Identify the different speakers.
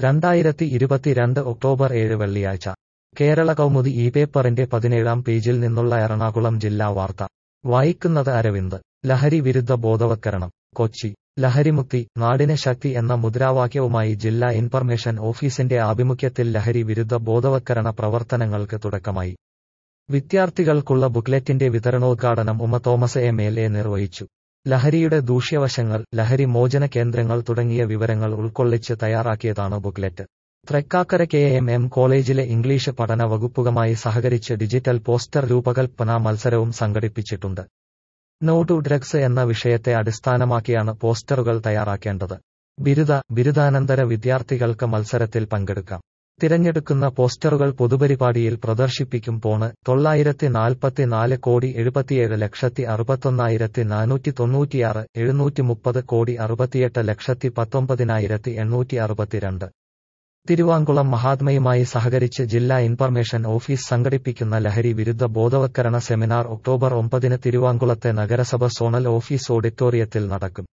Speaker 1: രണ്ടായിരത്തി ഇരുപത്തിരണ്ട് ഒക്ടോബർ ഏഴ് വെള്ളിയാഴ്ച കേരള കൗമുദി ഈ പേപ്പറിന്റെ പതിനേഴാം പേജിൽ നിന്നുള്ള എറണാകുളം ജില്ലാ വാർത്ത വായിക്കുന്നത് അരവിന്ദ് ലഹരി വിരുദ്ധ ബോധവത്കരണം കൊച്ചി ലഹരിമുക്തി നാടിന് ശക്തി എന്ന മുദ്രാവാക്യവുമായി ജില്ലാ ഇൻഫർമേഷൻ ഓഫീസിന്റെ ആഭിമുഖ്യത്തിൽ ലഹരി വിരുദ്ധ ബോധവത്കരണ പ്രവർത്തനങ്ങൾക്ക് തുടക്കമായി വിദ്യാർത്ഥികൾക്കുള്ള ബുക്ക്ലെറ്റിന്റെ വിതരണോദ്ഘാടനം Uma Thomas M L A നിർവഹിച്ചു ലഹരിയുടെ ദൂഷ്യവശങ്ങൾ ലഹരി മോചന കേന്ദ്രങ്ങൾ തുടങ്ങിയ വിവരങ്ങൾ ഉൾക്കൊള്ളിച്ച് തയ്യാറാക്കിയതാണ് booklet Thrikkakara K M M കോളേജിലെ ഇംഗ്ലീഷ് പഠന വകുപ്പുമായി സഹകരിച്ച് ഡിജിറ്റൽ പോസ്റ്റർ രൂപകൽപ്പന മത്സരവും സംഘടിപ്പിച്ചിട്ടുണ്ട് നോ ടു ഡ്രഗ്സ് എന്ന വിഷയത്തെ അടിസ്ഥാനമാക്കിയാണ് പോസ്റ്ററുകൾ തയ്യാറാക്കേണ്ടത് ബിരുദ ബിരുദാനന്തര വിദ്യാർത്ഥികൾക്ക് മത്സരത്തിൽ പങ്കെടുക്കാം തിരഞ്ഞെടുക്കുന്ന പോസ്റ്ററുകൾ പൊതുപരിപാടിയിൽ പ്രദർശിപ്പിക്കും പോണ് തൊള്ളായിരത്തി നാൽപ്പത്തിനാല് കോടി എഴുപത്തിയേഴ് ലക്ഷത്തി അറുപത്തൊന്നായിരത്തി നാനൂറ്റി തൊണ്ണൂറ്റിയാറ് എഴുന്നൂറ്റി മുപ്പത് കോടി അറുപത്തിയെട്ട് ലക്ഷത്തി പത്തൊമ്പതിനായിരത്തി എണ്ണൂറ്റി അറുപത്തിരണ്ട് തിരുവാങ്കുളം മഹാത്മയുമായി സഹകരിച്ച് ജില്ലാ ഇൻഫർമേഷൻ ഓഫീസ് സംഘടിപ്പിക്കുന്ന ലഹരി വിരുദ്ധ ബോധവത്കരണ സെമിനാർ ഒക്ടോബർ ഒമ്പതിന് തിരുവാങ്കുളത്തെ നഗരസഭ സോണൽ ഓഫീസ് ഓഡിറ്റോറിയത്തിൽ നടക്കും